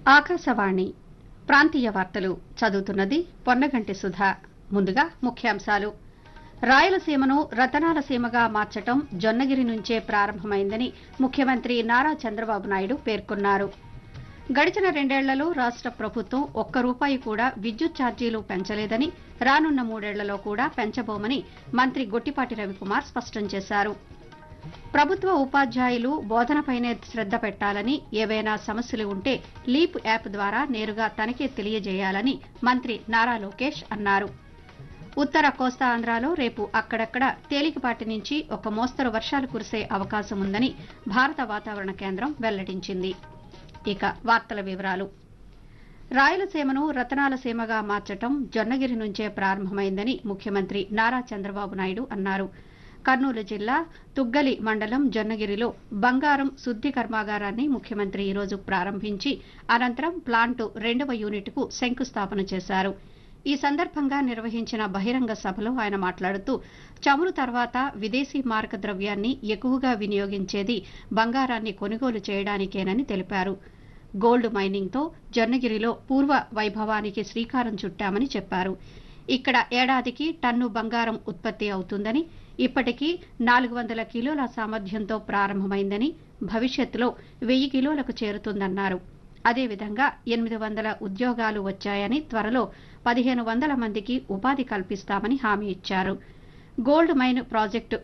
ఆకాశవాణి ప్రాంతీయ వార్తలు చదువుతున్నది పొన్నగంటి సుధా ముందుగా ముఖ్యాంశాలు రాయలసీమను రతనాల సీమగా మార్చటం జొన్నగిరి నుంచే ప్రారంభమైందని ముఖ్యమంత్రి నారా చంద్రబాబు నాయుడు పేర్కొన్నారు గడిచిన రెండేళ్లలో రాష్ట ప్రభుత్వం ఒక్క రూపాయి కూడా విద్యుత్ ఛార్జీలు పెంచలేదని రానున్న మూడేళ్లలో కూడా పెంచబోమని మంత్రి గొట్టిపాటి రవికుమార్ స్పష్టం చేశారు ప్రభుత్వ ఉపాధ్యాయులు బోధనపైనే శ్రద్ద పెట్టాలని ఏవైనా సమస్యలు ఉంటే లీప్ యాప్ ద్వారా నేరుగా తనకే తెలియజేయాలని మంత్రి నారా లోకేష్ అన్నారు ఉత్తర కోస్తా ఆంధ్రాలో రేపు అక్కడక్కడ తేలికపాటి నుంచి ఒక మోస్తరు వర్షాలు కురిసే అవకాశం ఉందని భారత వాతావరణ కేంద్రం వెల్లడించింది ఇక వార్తల వివరాలు రాయలసీమను రతనాల సీమగా మార్చటం జొన్నగిరి నుంచే ప్రారంభమైందని ముఖ్యమంత్రి నారా చంద్రబాబు నాయుడు అన్నారు కర్నూలు జిల్లా తుగ్గలి మండలం జొన్నగిరిలో బంగారం శుద్ది కర్మాగారాన్ని ముఖ్యమంత్రి ఈరోజు ప్రారంభించి అనంతరం ప్లాంటు రెండవ యూనిట్కు శంకుస్థాపన చేశారు ఈ సందర్భంగా నిర్వహించిన బహిరంగ సభలో ఆయన మాట్లాడుతూ చమురు తర్వాత విదేశీ మారక ద్రవ్యాన్ని ఎక్కువగా వినియోగించేది బంగారాన్ని కొనుగోలు చేయడానికేనని తెలిపారు గోల్డ్ మైనింగ్తో జొన్నగిరిలో పూర్వ వైభవానికి శ్రీకారం చుట్టామని చెప్పారు ఇక్కడ ఏడాదికి టన్ను బంగారం ఉత్పత్తి అవుతుందని ఇప్పటికీ నాలుగు వందల కిలోల సామర్థ్యంతో ప్రారంభమైందని భవిష్యత్తులో వెయ్యి కిలోలకు చేరుతుందన్నారు అదేవిధంగా ఎనిమిది వందల ఉద్యోగాలు వచ్చాయని త్వరలో పదిహేను వందల మందికి ఉపాధి కల్పిస్తామని హామీ ఇచ్చారు గోల్డ్ మైన్ ప్రాజెక్టు